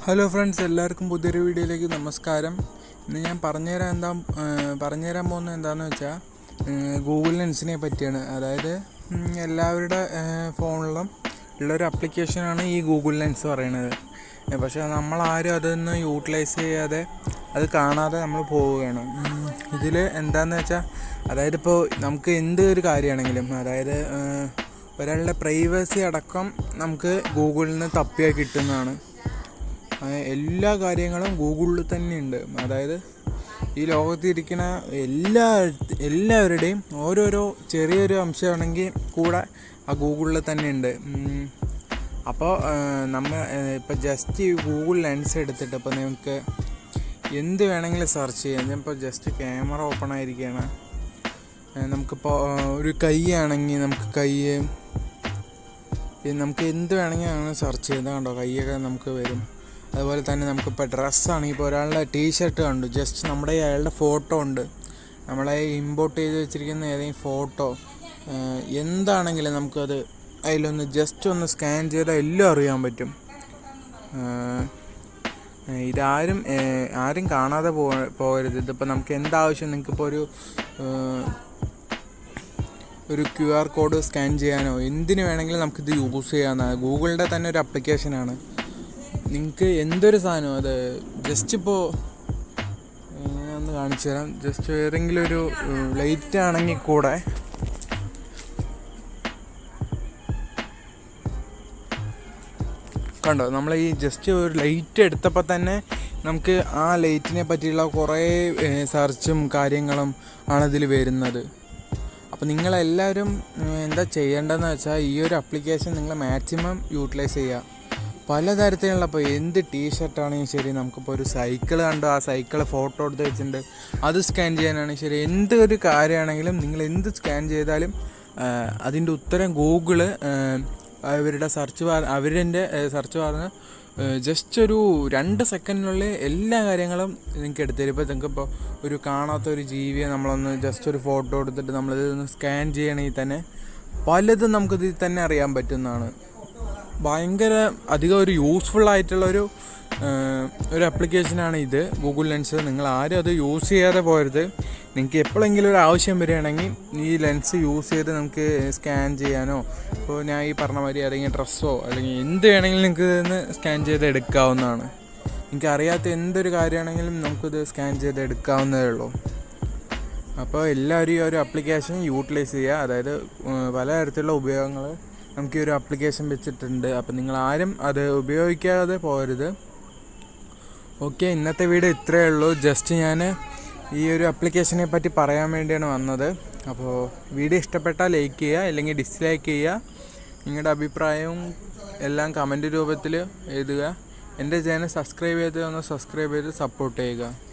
hello friends എല്ലാവർക്കും പുതിയൊരു വീഡിയോയിലേക്ക് നമസ്കാരം ഇന്ന് ഞാൻ പറഞ്ഞുതരാൻ എന്താ ഏഹ് പറഞ്ഞുതരാൻ പോകുന്നത് എന്താണെന്ന് വെച്ചാൽ ഗൂഗിൾ ലെൻസിനെ പറ്റിയാണ് അതായത് ഉം, എല്ലാവരുടെ ഏഹ് ഫോണിലും ഉള്ളൊരു അപ്ലിക്കേഷനാണ് ഈ ഗൂഗിൾ ലെൻസ് പറയുന്നത് ഏഹ് പക്ഷേ നമ്മളാരും അതൊന്നും യൂട്ടിലൈസ് ചെയ്യാതെ അത് കാണാതെ നമ്മൾ പോവുകയാണ് ഇതിൽ എന്താണെന്ന് വെച്ചാൽ അതായത് ഇപ്പോൾ നമുക്ക് എന്ത് ഒരു കാര്യമാണെങ്കിലും അതായത് ഏഹ്, ഒരാളുടെ പ്രൈവസി അടക്കം നമുക്ക് ഗൂഗിളിൽ നിന്ന് തപ്പിയാൽ കിട്ടുന്നതാണ് ആ, എല്ലാ കാര്യങ്ങളും ഗൂഗിളിൽ തന്നെയുണ്ട് അതായത് ഈ ലോകത്തിരിക്കുന്ന എല്ലാ എല്ലാവരുടെയും ഓരോരോ ചെറിയൊരു അംശമാണെങ്കിൽ കൂടെ ആ ഗൂഗിളിൽ തന്നെ ഉണ്ട് അപ്പോൾ നമ്മൾ ഇപ്പോൾ ജസ്റ്റ് ഈ ഗൂഗിൾ ലെൻസ് എടുത്തിട്ട് ഇപ്പോൾ നിങ്ങൾക്ക് എന്ത് വേണമെങ്കിലും സെർച്ച് ചെയ്യാം ഞാനിപ്പോൾ ജസ്റ്റ് ക്യാമറ ഓപ്പൺ ആയിരിക്കുകയാണ് ഏ, നമുക്കിപ്പോൾ ആ, ഒരു കൈ ആണെങ്കിൽ നമുക്ക് കൈ പിന്നെ നമുക്ക് എന്ത് വേണമെങ്കിൽ അങ്ങനെ സെർച്ച് ചെയ്താൽ കണ്ടോ കൈയൊക്കെ നമുക്ക് വരും അതുപോലെ തന്നെ നമുക്കിപ്പോൾ ഡ്രസ്സാണെങ്കിൽ ഇപ്പോൾ ഒരാളുടെ ടീഷർട്ട് കണ്ടു ജസ്റ്റ് നമ്മുടെ ഈ അയാളുടെ ഫോട്ടോ ഉണ്ട് നമ്മളെ ഇമ്പോർട്ട് ചെയ്ത് വെച്ചിരിക്കുന്ന ഏതെങ്കിലും ഫോട്ടോ എന്താണെങ്കിലും നമുക്കത് അതിലൊന്ന് ജസ്റ്റ് ഒന്ന് സ്കാൻ ചെയ്താൽ എല്ലാം അറിയാൻ പറ്റും ഏഹ്, ഇതാരും ഏഹ്, ആരും കാണാതെ പോ പോകരുത് ഇതിപ്പോൾ നമുക്ക് എന്താവശ്യം നിങ്ങൾക്കിപ്പോൾ ഒരു ഏഹ്, ഒരു ക്യു ആർ കോഡ് സ്കാൻ ചെയ്യാനോ എന്തിനു വേണമെങ്കിലും നമുക്കിത് യൂസ് ചെയ്യാവുന്നതാണ് ഗൂഗിളിൻ്റെ തന്നെ ഒരു അപ്ലിക്കേഷനാണ് നിങ്ങൾക്ക് എന്തൊരു സാധനം അത് ജസ്റ്റ് ഇപ്പോൾ ഒന്ന് കാണിച്ചു തരാം ജസ്റ്റ് ഏതെങ്കിലും ഒരു ലൈറ്റ് ആണെങ്കിൽ കൂടെ കണ്ടോ നമ്മൾ ഈ ജസ്റ്റ് ഒരു ലൈറ്റ് എടുത്തപ്പോൾ തന്നെ നമുക്ക് ആ ലൈറ്റിനെ പറ്റിയുള്ള കുറേ സെർച്ചും കാര്യങ്ങളും ആണ് ഇതിൽ വരുന്നത് അപ്പോൾ നിങ്ങളെല്ലാവരും ഏഹ്, എന്താ ചെയ്യേണ്ടതെന്ന് വെച്ചാൽ ഈ ഒരു ആപ്ലിക്കേഷൻ നിങ്ങൾ മാക്സിമം യൂട്ടിലൈസ് ചെയ്യുക പലതരത്തിലുള്ള ഇപ്പോൾ എന്ത് ടീഷർട്ടാണെങ്കിലും ശരി നമുക്കിപ്പോൾ ഒരു സൈക്കിൾ കണ്ടോ ആ സൈക്കിൾ ഫോട്ടോ എടുത്ത് വെച്ചിട്ടുണ്ട് അത് സ്കാൻ ചെയ്യാനാണെങ്കിൽ ശരി എന്ത് ഒരു കാര്യമാണെങ്കിലും നിങ്ങൾ എന്ത് സ്കാൻ ചെയ്താലും ഏഹ്, അതിൻ്റെ ഉത്തരം ഗൂഗിള് ഏഹ്, അവരുടെ സെർച്ച് ബാർ അവരുടെ സെർച്ച് ബാറിന് ജസ്റ്റ് ഒരു രണ്ട് സെക്കൻഡിനുള്ളിൽ എല്ലാ കാര്യങ്ങളും നിങ്ങൾക്ക് എടുത്തുതരും ഇപ്പോൾ നിങ്ങൾക്കിപ്പോൾ ഒരു കാണാത്ത ഒരു ജീവിയെ നമ്മളൊന്ന് ജസ്റ്റ് ഒരു ഫോട്ടോ എടുത്തിട്ട് നമ്മളിതൊന്ന് സ്കാൻ ചെയ്യണമെങ്കിൽ തന്നെ പലതും നമുക്കിതിൽ തന്നെ അറിയാൻ പറ്റുന്നതാണ് ഭയങ്കര അധികം ഒരു യൂസ്ഫുൾ ആയിട്ടുള്ള ഒരു ഏഹ്, ഒരു ആപ്ലിക്കേഷനാണ് ഇത് ഗൂഗിൾ ലെൻസ് നിങ്ങൾ ആരും അത് യൂസ് ചെയ്യാതെ പോരുത് നിങ്ങൾക്ക് എപ്പോഴെങ്കിലും ഒരു ആവശ്യം വരികയാണെങ്കിൽ ഈ ലെൻസ് യൂസ് ചെയ്ത് നമുക്ക് സ്കാൻ ചെയ്യാനോ ഇപ്പോൾ ഞാൻ ഈ പറഞ്ഞ മാതിരി അല്ലെങ്കിൽ ഡ്രസ്സോ അല്ലെങ്കിൽ എന്ത് വേണമെങ്കിലും നിങ്ങൾക്ക് ഇതിന്ന് സ്കാൻ ചെയ്ത് എടുക്കാവുന്നതാണ് നിങ്ങൾക്ക് അറിയാത്ത എന്തൊരു കാര്യമാണെങ്കിലും നമുക്കിത് സ്കാൻ ചെയ്ത് എടുക്കാവുന്നതേ ഉള്ളൂ അപ്പോൾ എല്ലാവരും ഈ ഒരു ആപ്ലിക്കേഷൻ യൂട്ടിലൈസ് ചെയ്യുക അതായത് ഏഹ്, പലതരത്തിലുള്ള ഉപയോഗങ്ങൾ നമുക്ക് ഈ ഒരു ആപ്ലിക്കേഷൻ വെച്ചിട്ടുണ്ട് അപ്പോൾ നിങ്ങൾ ആരും അത് ഉപയോഗിക്കാതെ പോകരുത് ഓക്കെ ഇന്നത്തെ വീഡിയോ ഇത്രയേ ഉള്ളൂ ജസ്റ്റ് ഞാൻ ഈ ഒരു ആപ്ലിക്കേഷനെ പറ്റി പറയാൻ വേണ്ടിയാണ് വന്നത് അപ്പോൾ വീഡിയോ ഇഷ്ടപ്പെട്ടാൽ ലൈക്ക് ചെയ്യുക അല്ലെങ്കിൽ ഡിസ്ലൈക്ക് ചെയ്യുക നിങ്ങളുടെ അഭിപ്രായവും എല്ലാം കമൻറ്റ് രൂപത്തിൽ എഴുതുക എൻ്റെ ചാനൽ സബ്സ്ക്രൈബ് ചെയ്ത് ഒന്ന് സബ്സ്ക്രൈബ് ചെയ്ത് സപ്പോർട്ട് ചെയ്യുക